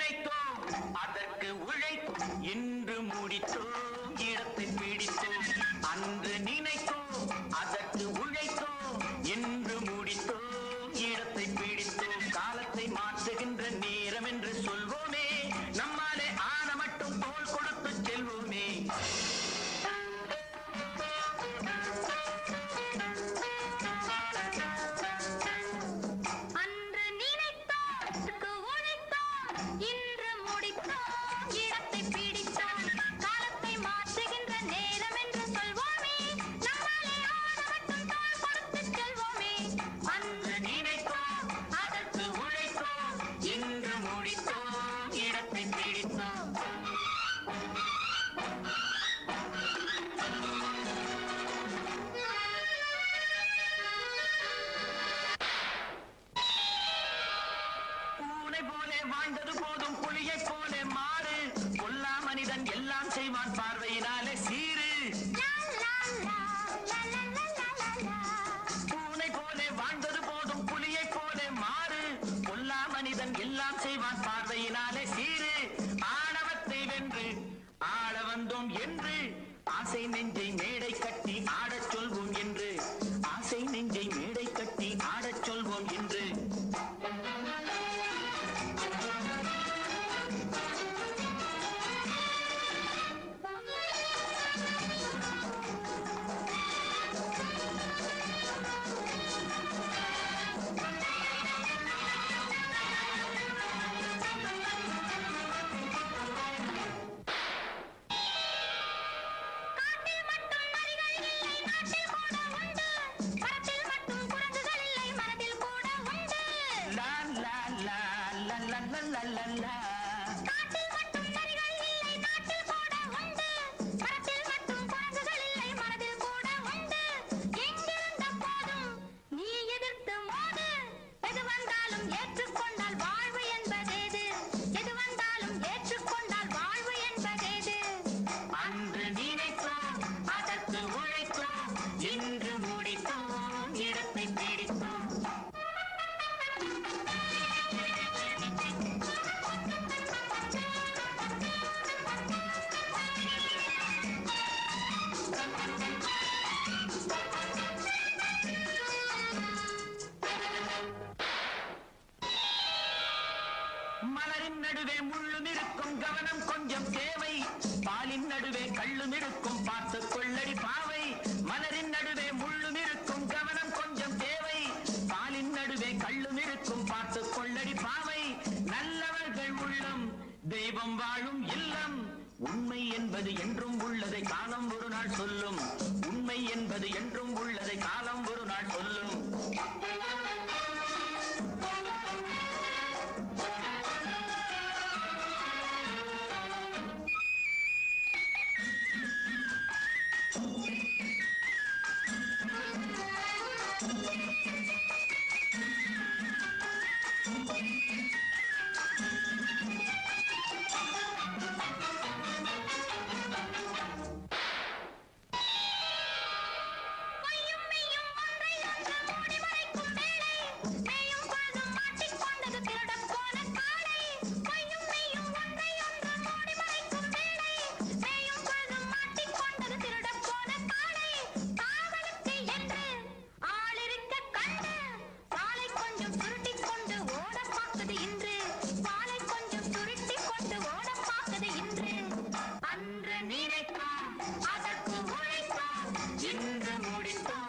நினைத்தோம் அதற்கு உழைத்தோம் இன்று முடித்தோம் இடத்தை பிடித்தோம் அன்று நினைத்தோம் அதற்கு உழைத்தோம் இன்று முடித்தோம் இடத்தை பிடித்தோம் காலத்தை மாற்றுகின்ற நேரம் என்று சொல்வோமே நம்மாலே ஆன மட்டும் தோல் கொடுத்து செல்வோமே அன்று நினைத்தோம் அதற்கு உழைத்தோம் இன்று முடித்தோம் இடத்தை பிடித்தோம் காலத்தை மாற்றுகின்ற நேரம் என்று சொல்வோமே நம்மாலே ஆன மட்டும் தோள் கொடுத்து செல்வோமே அன்று நினைத்தோம் அதற்கு உழைத்தோம் இன்று முடித்தோம் இடத்தை பிடித்தோம் பூனை போலே வாழ்ந்தது போதும் புலியை போலே மாறு கொல்லா மனிதன் எல்லாம் செய்வான் பார்வையினாலே சீரு லா லா லா லா லா லா லா லா பூனை போலே வாழ்ந்தது போதும் புலியை போலே மாறு கொல்லா மனிதன் எல்லாம் செய்வான் பார்வையினாலே சீரு ஆணவத்தை வென்று ஆள வந்தோம் என்று ஆசை நெஞ்சை மேடை கட்டி ஆடச் சொல்வோம் என்று ஆசை நெஞ்சை மேடை கட்டி ஆடச் சொல்வோம் என்று காட்டில் மட்டும் நரிகள் இல்லை நாட்டில் கூட உண்டு மரத்தில் மட்டும் குரங்குகள் இல்லை மனதில் கூட உண்டு லா லா லா லா லா லா லா லா லா காட்டில் மட்டும் நரிகள் இல்லை நாட்டில் கூட உண்டு மரத்தில் மட்டும் குரங்குகள் இல்லை மனதில் கூட உண்டு எங்கிருந்த போதும் நீ எதிர்த்து மோது எது வந்தாலும் ஏற்றுக்கொண்டால் வாழ்வு என்பதேது எது வந்தாலும் ஏற்றுக்கொண்டால் வாழ்வு என்பதேது அன்று நினைத்தோம் அதற்கு உழைத்தோம் இன்று முடித்தோம் இடத்தை பிடித்தோம் மலரின் நடுவே முள்ளும் இருக்கும் கவனம் கொஞ்சம் தேவை பாலின் நடுவே கள்ளும் இருக்கும் பார்த்து கொள்ளடி பாவை மலரின் நடுவே முள்ளும் இருக்கும் கவனம் கொஞ்சம் தேவை பாலின் நடுவே கள்ளும் இருக்கும் பார்த்து கொள்ளடி பாவை நல்லவர்கள் உள்ளம் தெய்வம் வாழும் இல்லம் உண்மை என்பது என்றும் உள்ளதை காலம் ஒரு நாள் சொல்லும் உண்மை என்பது என்றும் உள்ளதை காலம் ஒரு நாள் சொல்லும் பொய்யும் மெய்யும் ஒன்றை ஒன்று மூடி மறைக்கும் வேளை மேயும் பொழுதும் மாட்டிக்கொண்டது திருடப் போன காளை பொய்யும் மெய்யும் ஒன்றை ஒன்று மூடி மறைக்கும் வேளை மேயும் பொழுதும் மாட்டிக்கொண்டது திருடப் போன காளை காவலுக்கு என்று ஆள் இருக்க கண்டு வாளை கொஞ்சம் சுருட்டிக் கொண்டு ஓடப் பார்க்குது இன்று வாளை கொஞ்சம் சுருட்டிக் கொண்டு ஓடப் பார்க்குது இன்று அன்று நினைத்தோம் அதற்கு உழைத்தோம் இன்று முடித்தோம்